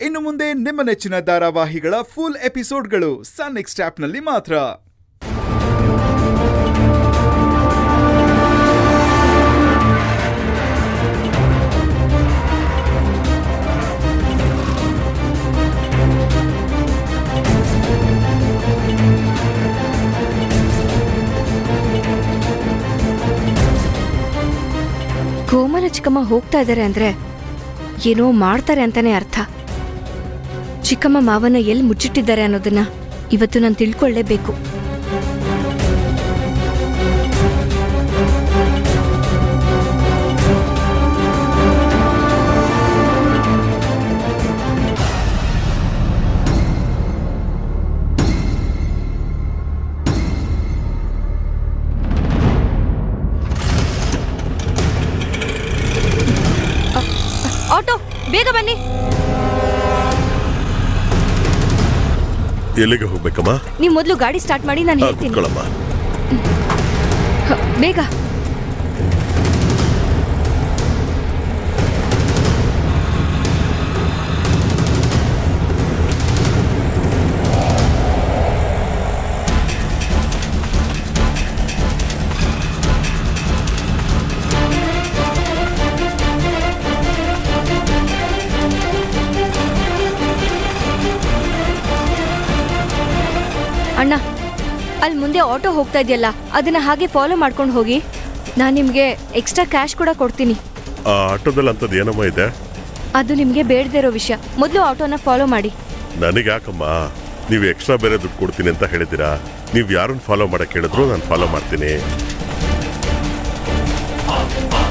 ಇನ್ನು ಮುಂದೆ ನಿಮ್ಮ ನೆಚ್ಚಿನ ಧಾರಾವಾಹಿಗಳ ಫುಲ್ ಎಪಿಸೋಡ್ಗಳು ಸನ್ ನೆಕ್ಸ್ಟ್ ಆಪ್ನಲ್ಲಿ ಮಾತ್ರ ಕೋಮಲ ಚಿಕ್ಕಮ್ಮ ಹೋಗ್ತಾ ಇದ್ದಾರೆ ಅಂದ್ರೆ ಏನೋ ಮಾಡ್ತಾರೆ ಅಂತಾನೆ ಅರ್ಥ ಚಿಕ್ಕಮ್ಮ ಮಾವನ ಎಲ್ಲಿ ಮುಚ್ಚಿಟ್ಟಿದ್ದಾರೆ ಅನ್ನೋದನ್ನ ಇವತ್ತು ನಾನು ತಿಳ್ಕೊಳ್ಳೇಬೇಕು ಆಟೋ ಬೇಗ ಬನ್ನಿ ಎಲ್ಲಿಗೆ ಹೋಗ್ಬೇಕಮ್ಮ ನೀವು ಮೊದಲು ಗಾಡಿ ಸ್ಟಾರ್ಟ್ ಮಾಡಿ ನಾನು ಆ, ಹೇಳ್ತೀನಿ ಕುತ್ಕೊಳ್ಳಮ್ಮ ಹ, ಬೇಗ ಅಣ್ಣ ಅಲ್ಲಿ ಮುಂದೆ ಆಟೋ ಹೋಗ್ತಾ ಇದೆಯಲ್ಲ ಅದನ್ನ ಹಾಗೆ ಫಾಲೋ ಮಾಡ್ಕೊಂಡು ಹೋಗಿ ನಾನು ನಿಮಗೆ ಎಕ್ಸ್ಟ್ರಾ ಕ್ಯಾಶ್ ಕೂಡ ಕೊಡ್ತೀನಿ ಆ ಆಟೋದಲ್ಲಿ ಅಂಥದ್ದು ಏನಮ್ಮ ಇದೆ ಅದು ನಿಮಗೆ ಬೇಡದೇ ಇರೋ ವಿಷಯ ಮೊದಲು ಆಟೋನ ಫಾಲೋ ಮಾಡಿ ನನಗೆ ಯಾಕಮ್ಮ ನೀವು ಎಕ್ಸ್ಟ್ರಾ ಬೇರೆ ದುಡ್ಡು ಕೊಡ್ತೀನಿ ಅಂತ ಹೇಳಿದ್ದೀರಾ ನೀವು ಯಾರನ್ನ ಫಾಲೋ ಮಾಡಕ್ಕೆ ಹೇಳಿದ್ರು ನಾನು ಫಾಲೋ ಮಾಡ್ತೀನಿ